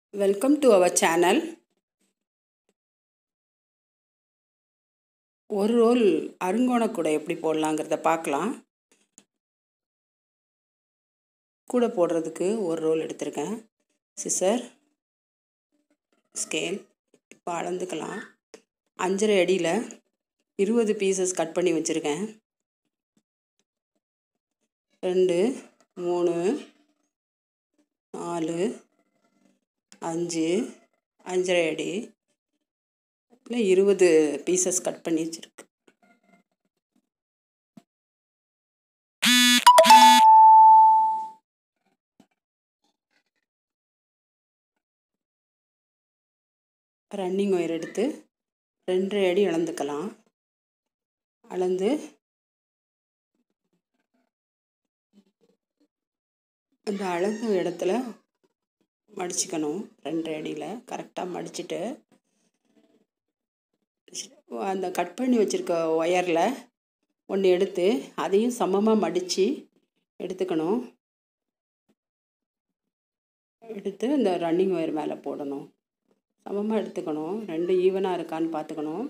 Welcome to our channel. ஒரு roll அருங்கோண கூடை எப்படி போடலாங்கிறத பார்க்கலாம் கூடை போடுறதுக்கு ஒரு ரோல் எடுத்திருக்கேன் சிசர் ஸ்கேல் இப்போ அளந்துக்கலாம் அஞ்சரை அடியில் இருபது பீசஸ் கட் பண்ணி வச்சுருக்கேன் ரெண்டு மூணு நாலு அஞ்சு அஞ்சரை அடி இல்லை இருபது பீசஸ் கட் பண்ணி வச்சுருக்கு ரன்னிங் ஒயர் எடுத்து ரெண்டரை அடி அளந்துக்கலாம் அளந்து அந்த அளந்த இடத்துல மடிச்சுக்கணும் ரெண்டரை அடியில் கரெக்டாக மடிச்சுட்டு அந்த கட் பண்ணி வச்சுருக்க ஒயரில் ஒன்று எடுத்து அதையும் சமமாக மடித்து எடுத்துக்கணும் எடுத்து இந்த ரன்னிங் ஒயர் மேலே போடணும் சமமாக எடுத்துக்கணும் ரெண்டு ஈவனாக இருக்கான்னு பார்த்துக்கணும்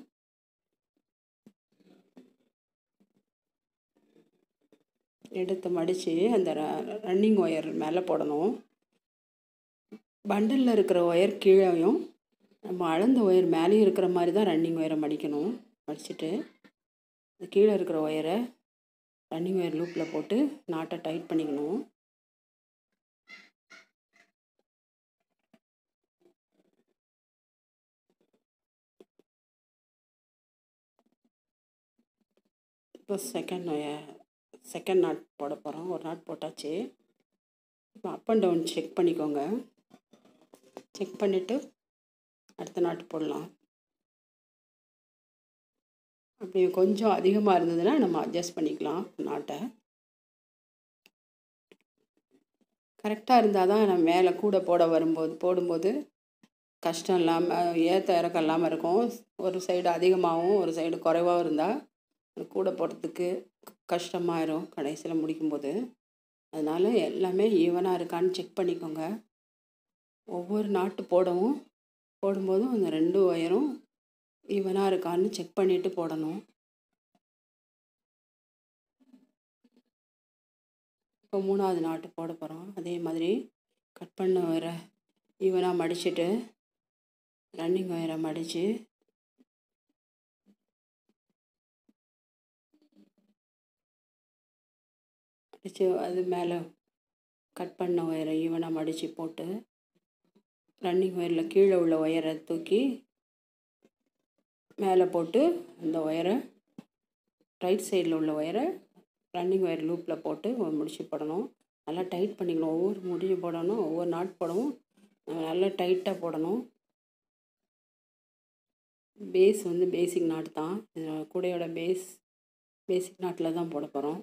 எடுத்து மடித்து அந்த ரன்னிங் ஒயர் மேலே போடணும் பண்டலில் இருக்கிற ஒயர் கீழேயும் நம்ம அளந்த ஒயர் மேலேயும் இருக்கிற மாதிரி தான் ரன்னிங் ஒயரை மடிக்கணும் மடிச்சுட்டு கீழே இருக்கிற ஒயரை ரன்னிங் ஒயர் லூப்பில் போட்டு நாட்டை டைட் பண்ணிக்கணும் இப்போ செகண்ட் ஒயர் செகண்ட் நாட் போட போகிறோம் ஒரு நாட் போட்டாச்சு இப்போ அப் அண்ட் டவுன் செக் பண்ணிக்கோங்க செக் பண்ணிவிட்டு அடுத்த நாட்டு போடலாம் அப்படி கொஞ்சம் அதிகமாக இருந்ததுன்னா நம்ம அட்ஜஸ்ட் பண்ணிக்கலாம் நாட்டை கரெக்டாக இருந்தால் தான் நம்ம மேலே கூட போட வரும்போது போடும்போது கஷ்டம் இல்லாமல் ஏற்ற இறக்கம் இல்லாமல் இருக்கும் ஒரு சைடு அதிகமாகவும் ஒரு சைடு குறைவாகவும் இருந்தால் கூட போடுறதுக்கு கஷ்டமாயிரும் கடைசியில் முடிக்கும்போது அதனால் எல்லாமே ஈவனாக இருக்கான்னு செக் பண்ணிக்கோங்க ஒவ்வொரு நாட்டு போடவும் போடும்போதும் அந்த ரெண்டு ஒயரும் ஈவனாக இருக்கான்னு செக் பண்ணிவிட்டு போடணும் இப்போ மூணாவது நாட்டு போட போகிறோம் அதே மாதிரி கட் பண்ண ஒயரை ஈவனாக மடிச்சுட்டு ரன்னிங் ஒயரை மடித்து மடித்து அது மேலே கட் பண்ண ஒயரை ஈவனாக மடித்து போட்டு ரன்னிங் ஒயரில் கீழே உள்ள ஒயரை தூக்கி மேலே போட்டு அந்த ஒயரை ரைட் சைடில் உள்ள ஒயரை ரன்னிங் ஒயர் லூப்பில் போட்டு முடிச்சு போடணும் நல்லா டைட் பண்ணிக்கணும் ஒவ்வொரு முடிச்சு போடணும் ஒவ்வொரு நாட் போடவும் நல்லா டைட்டாக போடணும் பேஸ் வந்து பேசிக் நாட் தான் கூடையோட பேஸ் பேசிக் நாட்டில் தான் போட போகிறோம்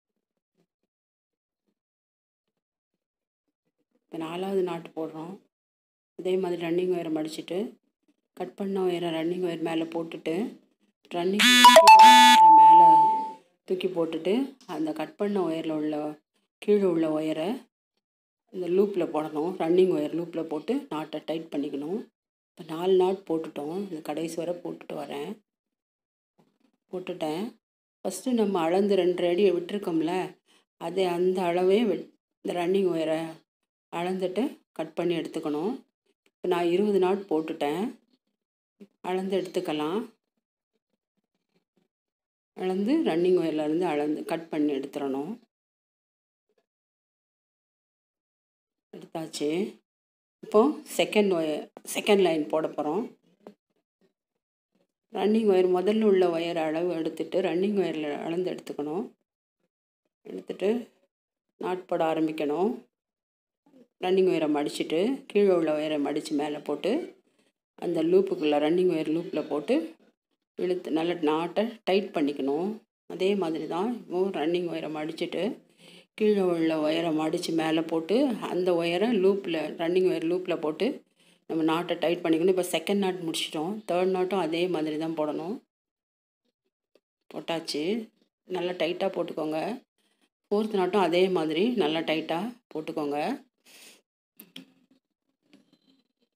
இப்போ நாலாவது நாட்டு போடுறோம் அதே மாதிரி ரன்னிங் ஒயரை மடிச்சுட்டு கட் பண்ண ஒயரை ரன்னிங் ஒயர் மேலே போட்டுட்டு ரன்னிங் ஒயரை மேலே தூக்கி போட்டுட்டு அந்த கட் பண்ண ஒயரில் உள்ள கீழே உள்ள ஒயரை இந்த லூப்பில் போடணும் ரன்னிங் ஒயர் லூப்பில் போட்டு நாட்டை டைட் பண்ணிக்கணும் இப்போ நாலு நாட் போட்டுட்டோம் இது கடைசி வரை போட்டுட்டு வரேன் போட்டுட்டேன் ஃபஸ்ட்டு நம்ம அளந்து ரெண்டு அடி விட்டுருக்கோம்ல அதே அந்த அளவே இந்த ரன்னிங் ஒயரை அளந்துட்டு கட் பண்ணி எடுத்துக்கணும் இப்போ நான் இருபது நாட் போட்டுட்டேன் அளந்து எடுத்துக்கலாம் அளந்து ரன்னிங் ஒயர்லேருந்து அளந்து கட் பண்ணி எடுத்துடணும் எடுத்தாச்சு இப்போது செகண்ட் ஒயர் செகண்ட் லைன் போட போகிறோம் ரன்னிங் ஒயர் முதல்ல உள்ள ஒயர் அளவு எடுத்துட்டு ரன்னிங் ஒயரில் அளந்து எடுத்துக்கணும் எடுத்துட்டு நாட் போட ஆரம்பிக்கணும் ரன்னிங் ஒயரை மடிச்சுட்டு கீழே உள்ள ஒயரை மடித்து மேலே போட்டு அந்த லூப்புக்குள்ளே ரன்னிங் ஒயர் லூப்பில் போட்டு இழுத்து நல்லா நாட்டை டைட் பண்ணிக்கணும் அதே மாதிரி தான் இப்போ ரன்னிங் ஒயரை மடிச்சுட்டு கீழே உள்ள ஒயரை மடித்து மேலே போட்டு அந்த ஒயரை லூப்பில் ரன்னிங் ஒயர் லூப்பில் போட்டு நம்ம நாட்டை டைட் பண்ணிக்கணும் இப்போ செகண்ட் நாட் முடிச்சிட்டோம் தேர்ட் நாட்டும் அதே மாதிரி தான் போடணும் போட்டாச்சு நல்லா டைட்டாக போட்டுக்கோங்க ஃபோர்த் நாட்டும் அதே மாதிரி நல்லா டைட்டாக போட்டுக்கோங்க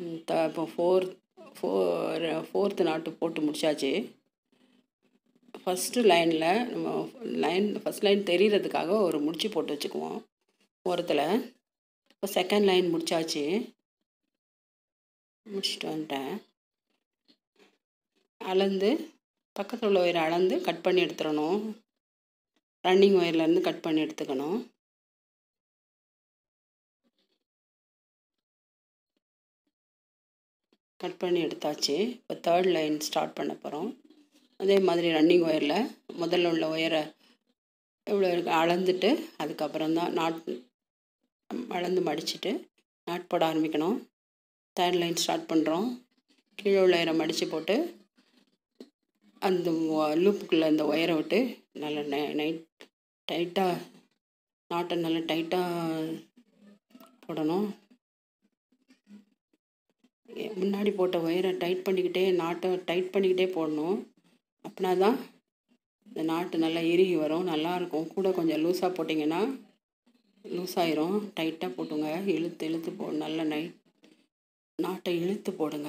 த இப்போ ஃபோர் ஃபோர் ஃபோர்த்து நாட்டு போட்டு முடிச்சாச்சு ஃபஸ்ட்டு லைனில் நம்ம லைன் ஃபஸ்ட் லைன் தெரிகிறதுக்காக ஒரு முடிச்சு போட்டு வச்சுக்குவோம் ஓரத்தில் இப்போ செகண்ட் லைன் முடிச்சாச்சு முடிச்சுட்டு வந்துட்டேன் அளந்து பக்கத்தில் உள்ள ஒயரை அளந்து கட் பண்ணி எடுத்துடணும் ரன்னிங் ஒயர்லேருந்து கட் பண்ணி எடுத்துக்கணும் கட் பண்ணி எடுத்தாச்சு இப்போ தேர்ட் லைன் ஸ்டார்ட் பண்ண போகிறோம் அதே மாதிரி ரன்னிங் ஒயரில் முதல்ல உள்ள ஒயரை எவ்வளோ இருக்கு அளந்துட்டு அதுக்கப்புறம் தான் நாட் அளந்து மடிச்சுட்டு நாட் போட ஆரம்பிக்கணும் தேர்ட் லைன் ஸ்டார்ட் பண்ணுறோம் கீழே உள்ள ஒயரை மடித்து போட்டு அந்த லூப்புக்குள்ளே அந்த ஒயரை விட்டு நல்லா நை நைட் டைட்டாக நாட்டை நல்லா டைட்டாக போடணும் முன்னாடி போட்ட ஒயரை டைட் பண்ணிக்கிட்டே நாட்டை டைட் பண்ணிக்கிட்டே போடணும் அப்படின்னா தான் இந்த நாட்டு நல்லா இறுகி வரும் நல்லாயிருக்கும் கூட கொஞ்சம் லூஸாக போட்டிங்கன்னா லூஸ் ஆயிரும் டைட்டாக போட்டுங்க இழுத்து இழுத்து போ நல்லா நைட் நாட்டை இழுத்து போடுங்க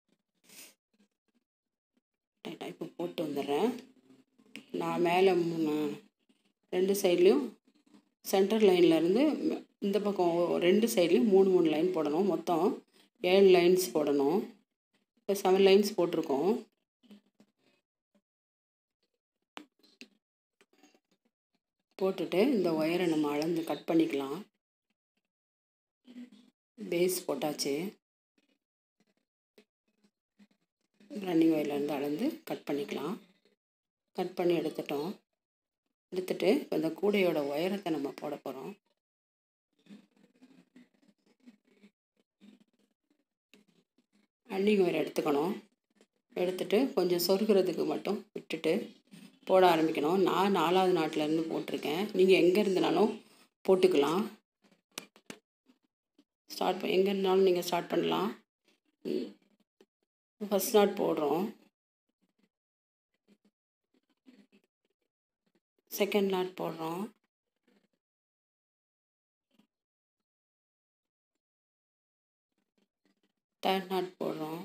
டைட்டாக இப்போ போட்டு வந்துடுறேன் நான் மேலே ரெண்டு சைட்லேயும் சென்டர் லைன்லேருந்து இந்த பக்கம் ரெண்டு சைட்லேயும் மூணு மூணு லைன் போடணும் மொத்தம் ஏழு லைன்ஸ் போடணும் இப்போ செவன் லைன்ஸ் போட்டிருக்கோம் போட்டுட்டு இந்த ஒயரை நம்ம அளந்து கட் பண்ணிக்கலாம் பேஸ் போட்டாச்சு ரன்னிங் ஒயர்லேருந்து அளந்து கட் பண்ணிக்கலாம் கட் பண்ணி எடுத்துட்டோம் எடுத்துட்டு இப்போ இந்த கூடையோட உயரத்தை நம்ம போட போகிறோம் ரன்னிங் ஒயர் எடுத்துக்கணும் எடுத்துட்டு கொஞ்சம் சொருகிறதுக்கு மட்டும் விட்டுட்டு போட ஆரம்பிக்கணும் நான் நாலாவது நாட்டிலேருந்து போட்டிருக்கேன் நீங்கள் எங்கே இருந்தனாலும் போட்டுக்கலாம் ஸ்டார்ட் எங்கே இருந்தாலும் நீங்கள் ஸ்டார்ட் பண்ணலாம் ஃபஸ்ட் நாட் போடுறோம் செகண்ட் நாட் போடுறோம் தேர்ட் நாட் போடுறோம்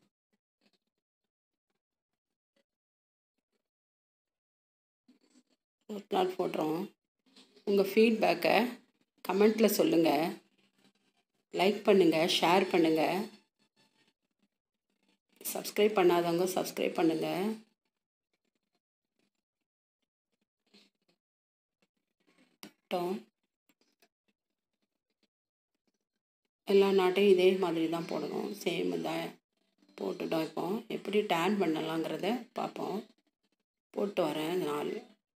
ஃபோர்த் நாட் போடுறோம் உங்கள் ஃபீட்பேக்கை கமெண்ட்டில் சொல்லுங்கள் லைக் பண்ணுங்கள் ஷேர் பண்ணுங்கள் சப்ஸ்கிரைப் பண்ணாதவங்க சப்ஸ்கிரைப் பண்ணுங்கள் எல்லா நாட்டையும் இதே மாதிரி தான் போடணும் சேம் தான் போட்டுட்டோம் இப்போ எப்படி டேன் பண்ணலாங்கிறத பார்ப்போம் போட்டு வரேன் நாலு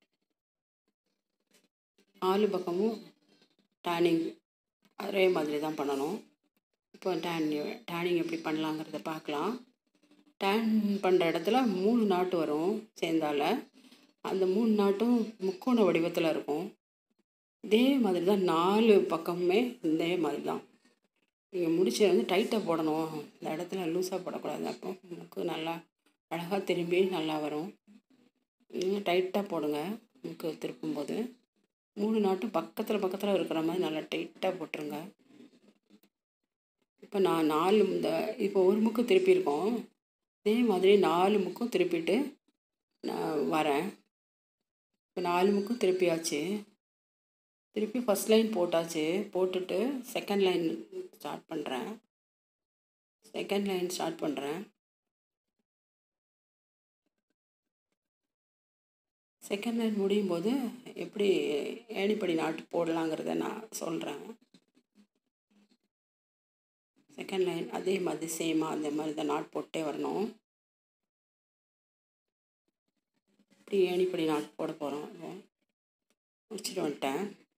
நாலு பக்கமும் டேனிங் ஒரே மாதிரி தான் பண்ணணும் இப்போ டேன் டேனிங் எப்படி பண்ணலாங்கிறத பார்க்கலாம் டேன் பண்ணுற இடத்துல மூணு நாட்டு வரும் சேர்ந்தால அந்த மூணு நாட்டும் முக்கோண வடிவத்தில் இருக்கும் இதே மாதிரி தான் நாலு பக்கமுமே இதே மாதிரி தான் நீங்கள் முடிச்சு வந்து டைட்டாக போடணும் இந்த இடத்துல லூஸாக போடக்கூடாது அப்போ முக்கு நல்லா அழகாக திரும்பி நல்லா வரும் டைட்டாக போடுங்க முக்கு திருப்பும்போது மூணு நாட்டும் பக்கத்தில் பக்கத்தில் இருக்கிற மாதிரி நல்லா டைட்டாக போட்டுருங்க இப்போ நான் நாலு இந்த இப்போ ஒரு முக்கு திருப்பியிருக்கோம் இதே மாதிரி நாலு முக்கும் திருப்பிட்டு நான் வரேன் இப்போ நாலு முக்கும் திருப்பியாச்சு திருப்பி ஃபஸ்ட் லைன் போட்டாச்சு போட்டுட்டு செகண்ட் லைன் ஸ்டார்ட் பண்ணுறேன் செகண்ட் லைன் ஸ்டார்ட் பண்ணுறேன் செகண்ட் லைன் முடியும் போது எப்படி ஏணிப்படி நாட்டு போடலாங்கிறத நான் சொல்கிறேன் செகண்ட் லைன் அதே மாதிரி சேமாக அந்த மாதிரி தான் நாட் போட்டே வரணும் இப்படி ஏணிப்படி நாட் போட போகிறோம் முடிச்சுட்டு வந்துட்டேன்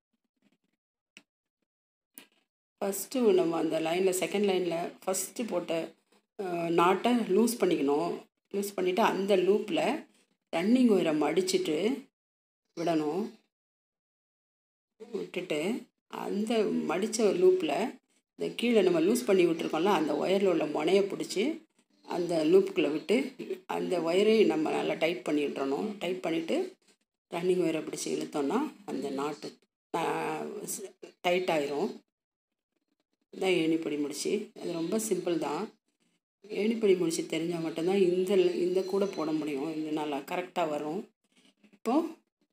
ஃபஸ்ட்டு நம்ம அந்த லைனில் செகண்ட் லைனில் ஃபஸ்ட்டு போட்ட நாட்டை லூஸ் பண்ணிக்கணும் லூஸ் பண்ணிவிட்டு அந்த லூப்பில் ரன்னிங் ஒயரை மடிச்சுட்டு விடணும் விட்டுட்டு அந்த மடித்த லூப்பில் இந்த கீழே நம்ம லூஸ் பண்ணி விட்டுருக்கோம்ல அந்த ஒயரில் உள்ள முனையை பிடிச்சி அந்த லூப்புக்குள்ளே விட்டு அந்த ஒயரை நம்ம நல்லா டைட் பண்ணி விட்டுறணும் டைட் பண்ணிவிட்டு ரன்னிங் ஒயரை பிடிச்சி இழுத்தோன்னா அந்த நாட்டு டைட் ஆயிரும் இதான் ஏணிப்படி முடிச்சு அது ரொம்ப சிம்பிள் தான் ஏணிப்படி முடிச்சு தெரிஞ்சால் மட்டும்தான் இந்த இந்த கூட போட முடியும் இது நல்லா கரெக்டாக வரும் இப்போது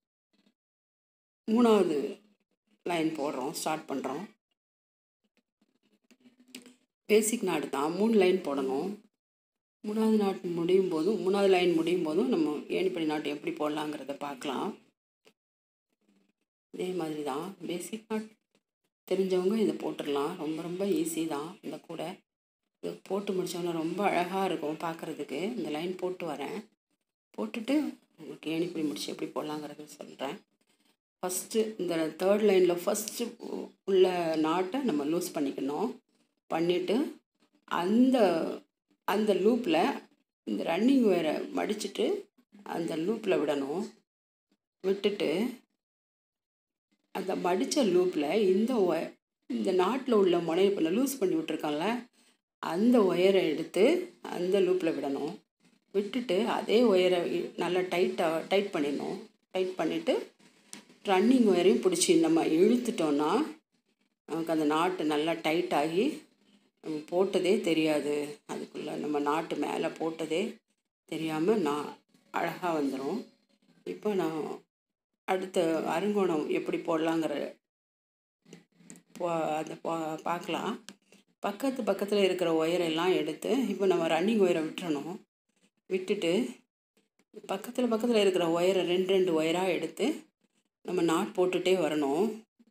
மூணாவது லைன் போடுறோம் ஸ்டார்ட் பண்ணுறோம் பேசிக் நாடு தான் மூணு லைன் போடணும் மூணாவது நாட்டு முடியும் போதும் மூணாவது லைன் முடியும் போதும் நம்ம ஏணிப்படி நாட்டு எப்படி போடலாங்கிறத பார்க்கலாம் இதே மாதிரி தான் பேசிக் நாட் தெரிஞ்சவங்க இதை போட்டுடலாம் ரொம்ப ரொம்ப ஈஸி தான் இந்த கூட இது போட்டு முடித்தோன்னே ரொம்ப அழகாக இருக்கும் பார்க்குறதுக்கு இந்த லைன் போட்டு வரேன் போட்டுட்டு உங்களுக்கு ஏணிப்படி முடிச்சு எப்படி போடலாங்கிறது சொல்கிறேன் ஃபஸ்ட்டு இந்த தேர்ட் லைனில் ஃபஸ்ட்டு உள்ள நாட்டை நம்ம லூஸ் பண்ணிக்கணும் பண்ணிவிட்டு அந்த அந்த லூப்பில் இந்த ரன்னிங் வேரை மடிச்சுட்டு அந்த லூப்பில் விடணும் விட்டுட்டு அந்த மடித்த லூப்பில் இந்த ஒ இந்த நாட்டில் உள்ள முனையை இப்போ லூஸ் பண்ணி விட்ருக்கோம்ல அந்த ஒயரை எடுத்து அந்த லூப்பில் விடணும் விட்டுட்டு அதே ஒயரை நல்லா டைட்டாக டைட் பண்ணிடணும் டைட் பண்ணிவிட்டு ரன்னிங் ஒயரையும் பிடிச்சி நம்ம இழுத்துட்டோன்னா நமக்கு அந்த நாட்டு நல்லா டைட் ஆகி நம்ம போட்டதே தெரியாது அதுக்குள்ளே நம்ம நாட்டு மேலே போட்டதே தெரியாமல் நான் அழகாக வந்துடும் இப்போ நான் அடுத்த அருங்கோணம் எப்படி போடலாங்கிற போ அதை பா பார்க்கலாம் பக்கத்து பக்கத்தில் இருக்கிற ஒயரெல்லாம் எடுத்து இப்போ நம்ம ரன்னிங் ஒயரை விட்டுறணும் விட்டுட்டு பக்கத்தில் பக்கத்தில் இருக்கிற ஒயரை ரெண்டு ரெண்டு ஒயராக எடுத்து நம்ம நாட் போட்டுகிட்டே வரணும்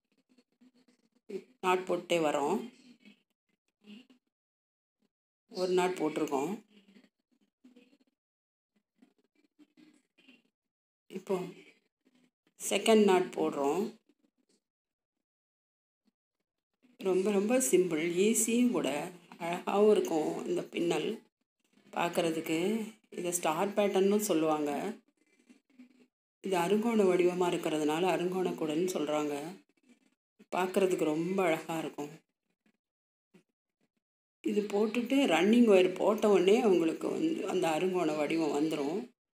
நாட் போட்டுட்டே வரோம் ஒரு நாட் போட்டிருக்கோம் இப்போ செகண்ட் நாட் போடுறோம் ரொம்ப ரொம்ப சிம்பிள் ஈஸியும் கூட அழகாகவும் இருக்கும் இந்த பின்னல் பார்க்குறதுக்கு இதை ஸ்டார் பேட்டர்ன்னு சொல்லுவாங்க இது அருங்கோண வடிவமாக இருக்கிறதுனால அருங்கோண கூடன்னு சொல்கிறாங்க பார்க்குறதுக்கு ரொம்ப அழகாக இருக்கும் இது போட்டுட்டு ரன்னிங் ஒயர் போட்ட உடனே உங்களுக்கு வந்து அந்த அருங்கோண வடிவம் வந்துடும்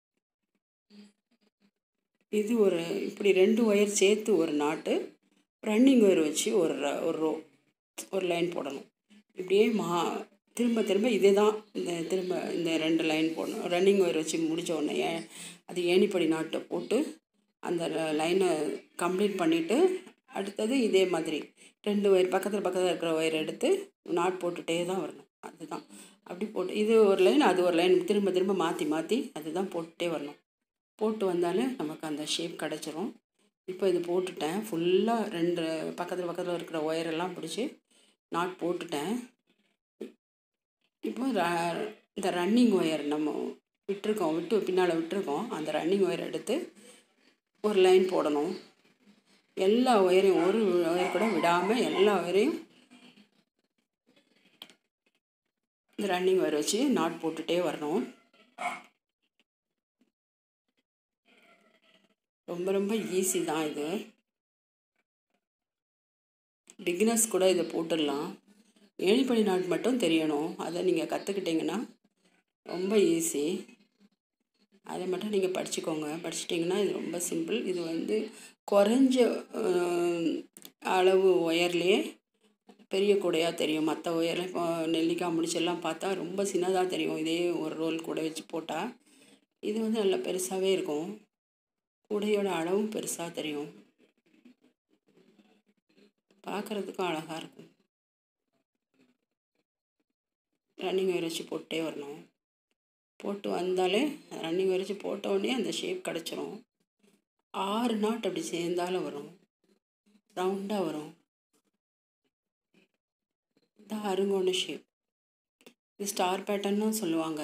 இது ஒரு இப்படி ரெண்டு ஒயர் சேர்த்து ஒரு நாட்டு ரன்னிங் ஒயர் வச்சு ஒரு ஒரு ரோ ஒரு லைன் போடணும் இப்படியே மா திரும்ப திரும்ப இதே தான் இந்த திரும்ப இந்த ரெண்டு லைன் போடணும் ரன்னிங் ஒயர் வச்சு முடித்த உடனே அது ஏணிப்படி நாட்டை போட்டு அந்த லைனை கம்ப்ளீட் பண்ணிவிட்டு அடுத்தது இதே மாதிரி ரெண்டு ஒயர் பக்கத்தில் பக்கத்தில் இருக்கிற ஒயர் எடுத்து நாட் போட்டுகிட்டே தான் வரணும் அதுதான் அப்படி போட்டு இது ஒரு லைன் அது ஒரு லைன் திரும்ப திரும்ப மாற்றி மாற்றி அதுதான் போட்டுகிட்டே வரணும் போட்டு வந்தாலே நமக்கு அந்த ஷேப் கிடச்சிரும் இப்போ இது போட்டுட்டேன் ஃபுல்லாக ரெண்டு பக்கத்தில் பக்கத்தில் இருக்கிற ஒயரெல்லாம் பிடிச்சி நாட் போட்டுட்டேன் இப்போ இந்த ரன்னிங் ஒயர் நம்ம விட்டுருக்கோம் விட்டு பின்னால் விட்டுருக்கோம் அந்த ரன்னிங் ஒயர் எடுத்து ஒரு லைன் போடணும் எல்லா ஒயரையும் ஒரு ஒயர் கூட விடாமல் எல்லா ஒயரையும் இந்த ரன்னிங் ஒயர் வச்சு நாட் போட்டுகிட்டே வரணும் ரொம்ப ரொம்ப ஈஸி தான் இது பிகினர்ஸ் கூட இதை போட்டுடலாம் ஏணிப்படி நாட் மட்டும் தெரியணும் அதை நீங்கள் கற்றுக்கிட்டிங்கன்னா ரொம்ப ஈஸி அதை மட்டும் நீங்கள் படிச்சுக்கோங்க படிச்சிட்டிங்கன்னா இது ரொம்ப சிம்பிள் இது வந்து குறைஞ்ச அளவு ஒயர்லேயே பெரிய கூடையாக தெரியும் மற்ற ஒயரில் இப்போ நெல்லிக்காய் முடிச்செல்லாம் பார்த்தா ரொம்ப சின்னதாக தெரியும் இதே ஒரு ரோல் கூட வச்சு போட்டால் இது வந்து நல்லா பெருசாகவே இருக்கும் கூடையோட அளவும் பெருசாக தெரியும் பார்க்குறதுக்கும் அழகாக இருக்கும் ரன்னிங் ஒயர் வச்சு போட்டே வரணும் போட்டு வந்தாலே ரன்னிங் ஒயர் வச்சு போட்ட உடனே அந்த ஷேப் கிடச்சிரும் ஆறு நாட் அப்படி சேர்ந்தாலும் வரும் ரவுண்டாக வரும் இந்த அருங்கோண ஷேப் இது ஸ்டார் பேட்டர்னும் சொல்லுவாங்க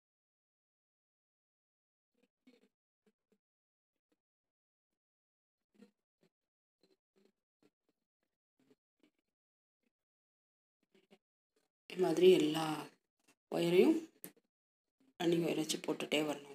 இது மாதிரி எல்லா ஒயரையும் ரன்னிங் ஒயர் வச்சு போட்டுகிட்டே வரணும்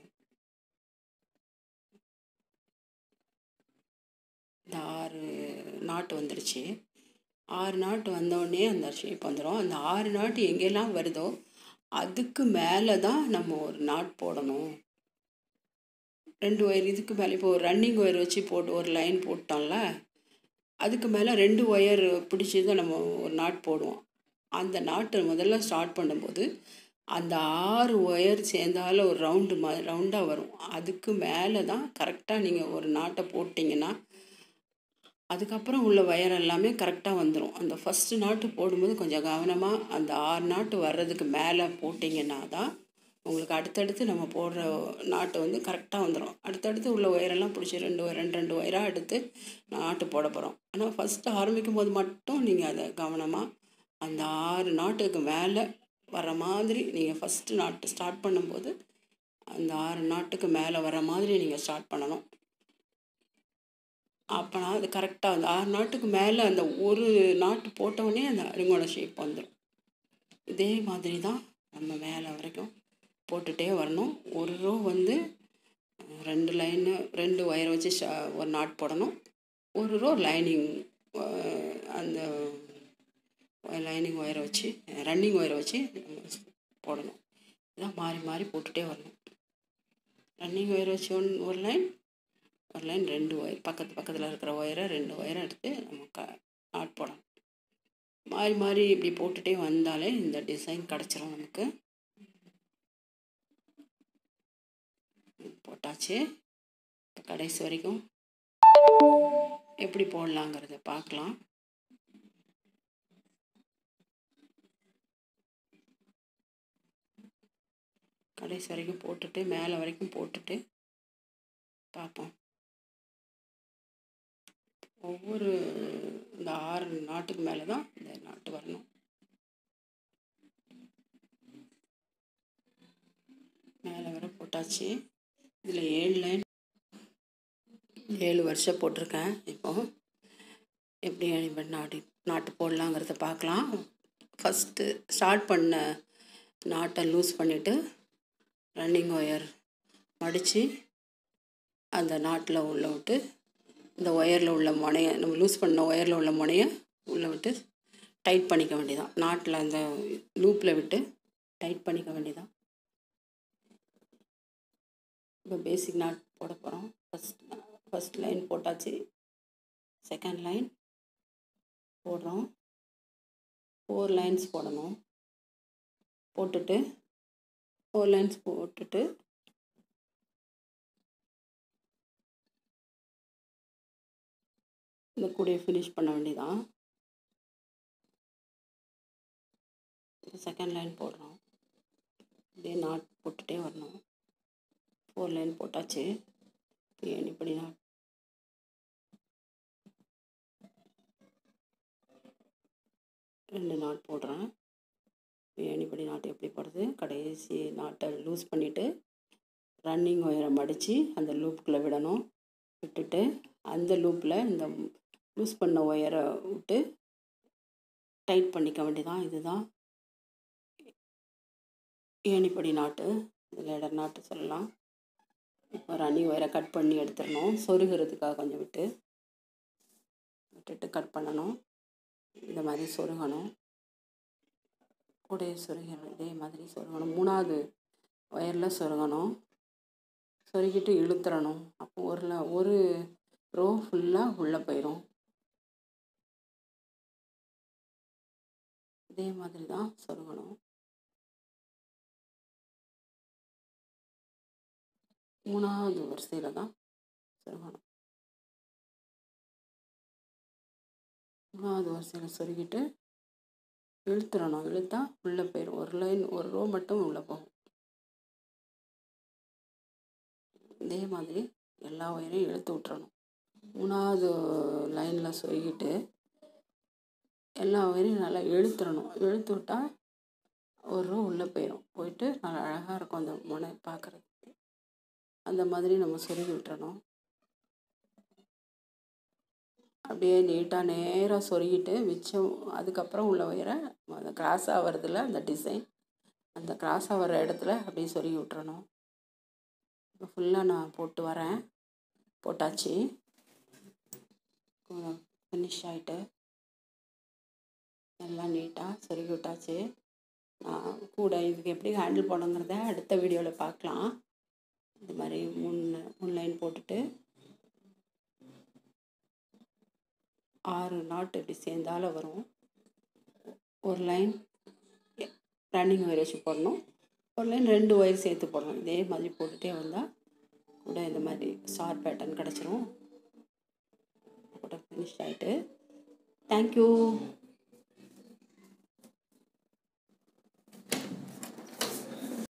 இந்த ஆறு நாட்டு வந்துடுச்சு ஆறு நாட்டு வந்தோடனே அந்த ஷேப் வந்துடும் அந்த ஆறு நாட்டு எங்கெல்லாம் வருதோ அதுக்கு மேலே தான் நம்ம ஒரு நாட் போடணும் ரெண்டு ஒயர் இதுக்கு மேலே இப்போ ஒரு ரன்னிங் ஒயர் வச்சு போட்டு ஒரு லைன் போட்டோம்ல அதுக்கு மேலே ரெண்டு ஒயர் பிடிச்சி தான் நம்ம ஒரு நாட் போடுவோம் அந்த நாட்டு முதல்ல ஸ்டார்ட் பண்ணும்போது அந்த ஆறு ஒயர் சேர்ந்தால ஒரு ரவுண்டு மா ரவுண்டாக வரும் அதுக்கு மேலே தான் கரெக்டாக நீங்கள் ஒரு நாட்டை போட்டிங்கன்னா அதுக்கப்புறம் உள்ள ஒயர் எல்லாமே கரெக்டாக வந்துடும் அந்த ஃபஸ்ட்டு நாட்டு போடும்போது கொஞ்சம் கவனமாக அந்த ஆறு நாட்டு வர்றதுக்கு மேலே போட்டிங்கன்னா தான் உங்களுக்கு அடுத்தடுத்து நம்ம போடுற நாட்டு வந்து கரெக்டாக வந்துடும் அடுத்தடுத்து உள்ள ஒயரெல்லாம் பிடிச்சி ரெண்டு ஒயர் ரெண்டு ரெண்டு ஒயராக எடுத்து நாட்டு போட போகிறோம் ஆனால் ஃபஸ்ட்டு ஆரம்பிக்கும் போது மட்டும் நீங்கள் அதை கவனமாக அந்த ஆறு நாட்டுக்கு மேலே வர மாதிரி நீங்கள் ஃபஸ்ட்டு நாட்டு ஸ்டார்ட் பண்ணும்போது அந்த ஆறு நாட்டுக்கு மேலே வர மாதிரி நீங்கள் ஸ்டார்ட் பண்ணணும் அப்போனா அது கரெக்டாக அந்த ஆறு நாட்டுக்கு மேலே அந்த ஒரு நாட்டு போட்டவுடனே அந்த அருங்கோண ஷேப் வந்துடும் இதே மாதிரி தான் நம்ம மேலே வரைக்கும் போட்டுகிட்டே வரணும் ஒரு ரோ வந்து ரெண்டு லைனு ரெண்டு ஒயரை வச்சு ஷ ஒரு நாட் போடணும் ஒரு ரோ லைனிங் அந்த லைனிங் ஒயரை வச்சு ரன்னிங் ஒயரை வச்சு போடணும் இதான் மாறி மாறி போட்டுகிட்டே வரணும் ரன்னிங் ஒயர் வச்சு ஒன் ஒரு லைன் ஒரு லைன் ரெண்டு ஒயர் பக்கத்து பக்கத்தில் இருக்கிற ஒயரை ரெண்டு ஒயரை எடுத்து நம்ம க நாட் போடணும் மாறி மாறி இப்படி போட்டுகிட்டே வந்தாலே இந்த டிசைன் கிடச்சிரும் நமக்கு போட்டாச்சு இப்போ கடைசி வரைக்கும் எப்படி போடலாங்கிறத பார்க்கலாம் கடைசி வரைக்கும் போட்டுட்டு மேலே வரைக்கும் போட்டுட்டு பார்ப்போம் ஒவ்வொரு இந்த ஆறு நாட்டுக்கு மேலே தான் இந்த நாட்டு வரணும் மேலே வர போட்டாச்சு இதில் ஏழு லைன் ஏழு வருஷம் போட்டிருக்கேன் இப்போது எப்படி இப்போ நாட்டு நாட்டு போடலாங்கிறத பார்க்கலாம் ஃபஸ்ட்டு ஸ்டார்ட் பண்ண நாட்டை லூஸ் பண்ணிவிட்டு ரன்னிங் ஒயர் மடித்து அந்த நாட்டில் உள்ள விட்டு இந்த ஒயரில் உள்ள முனையை நம்ம லூஸ் பண்ண ஒயரில் உள்ள முனையை உள்ளே விட்டு டைட் பண்ணிக்க வேண்டியதான் நாட்டில் அந்த லூப்பில் விட்டு டைட் பண்ணிக்க வேண்டியதான் இப்போ பேசிக் நாட் போட போகிறோம் ஃபஸ்ட் ஃபஸ்ட் லைன் போட்டாச்சு செகண்ட் லைன் போடுறோம் ஃபோர் லைன்ஸ் போடணும் போட்டுட்டு ஃபோர் லைன்ஸ் போட்டுட்டு இந்த கூடையை ஃபினிஷ் பண்ண வேண்டியதான் செகண்ட் லைன் போடுறோம் இதே நாட் போட்டுகிட்டே வரணும் ஃபோர் லைன் போட்டாச்சு இப்படி நாட் ரெண்டு நாட் போடுறேன் ஏணிப்படி நாட்டு எப்படி போடுறது கடைசி நாட்டை லூஸ் பண்ணிவிட்டு ரன்னிங் ஒயரை மடித்து அந்த லூப்புக்குள்ளே விடணும் விட்டுட்டு அந்த லூப்பில் இந்த லூஸ் பண்ண ஒயரை விட்டு டைட் பண்ணிக்க வேண்டியதான் இதுதான் ஏணிப்படி நாட்டு இதில் இடர் நாட்டு சொல்லலாம் இப்போ ரன்னிங் ஒயரை கட் பண்ணி எடுத்துடணும் சொருகிறதுக்காக கொஞ்சம் விட்டு விட்டுட்டு கட் பண்ணணும் இந்த மாதிரி சொருகணும் கூடைய சொருகணும் இதே மாதிரி சொருகணும் மூணாவது ஒயரில் சொருகணும் சொருகிட்டு இழுத்துறணும் அப்போ ஒரு ஒரு ரோ ஃபுல்லாக உள்ளே போயிடும் இதே மாதிரி தான் சொருகணும் மூணாவது வரிசையில் தான் சொருகணும் மூணாவது வரிசையில் சொருகிட்டு இழுத்துறணும் இழுத்தா உள்ளே போயிடும் ஒரு லைன் ஒரு ரோ மட்டும் உள்ளே போகும் இதே மாதிரி எல்லா ஒயரையும் இழுத்து விட்டுறணும் மூணாவது லைனில் சொருகிட்டு எல்லா ஒயரையும் நல்லா இழுத்துறணும் இழுத்து விட்டால் ஒரு ரோ உள்ளே போயிடும் போயிட்டு நல்லா அழகாக இருக்கும் அந்த முனை பார்க்குறதுக்கு அந்த மாதிரி நம்ம சொருகி விட்டுறணும் அப்படியே நீட்டாக நேராக சொருகிட்டு மிச்சம் அதுக்கப்புறம் உள்ள ஒயரை அந்த கிராஸ் ஆகிறதுல அந்த டிசைன் அந்த கிராஸ் ஆகிற இடத்துல அப்படியே சொருகி விட்டுறணும் இப்போ ஃபுல்லாக நான் போட்டு வரேன் போட்டாச்சு ஃபினிஷ் ஆகிட்டு எல்லாம் நீட்டாக சொருகி விட்டாச்சு நான் கூட இதுக்கு எப்படி ஹேண்டில் பண்ணுங்கிறத அடுத்த வீடியோவில் பார்க்கலாம் இந்த மாதிரி மூணு மூணு லைன் போட்டுட்டு ஆறு நாட்டு இப்படி சேர்ந்தால வரும் ஒரு லைன் ரன்னிங் ஒயர் வச்சு போடணும் ஒரு லைன் ரெண்டு ஒயர் சேர்த்து போடணும் இதே மாதிரி போட்டுகிட்டே வந்தால் கூட இந்த மாதிரி ஸ்டார் பேட்டர்ன் கிடச்சிரும் கூட ஃபினிஷ் ஆகிட்டு தேங்க்யூ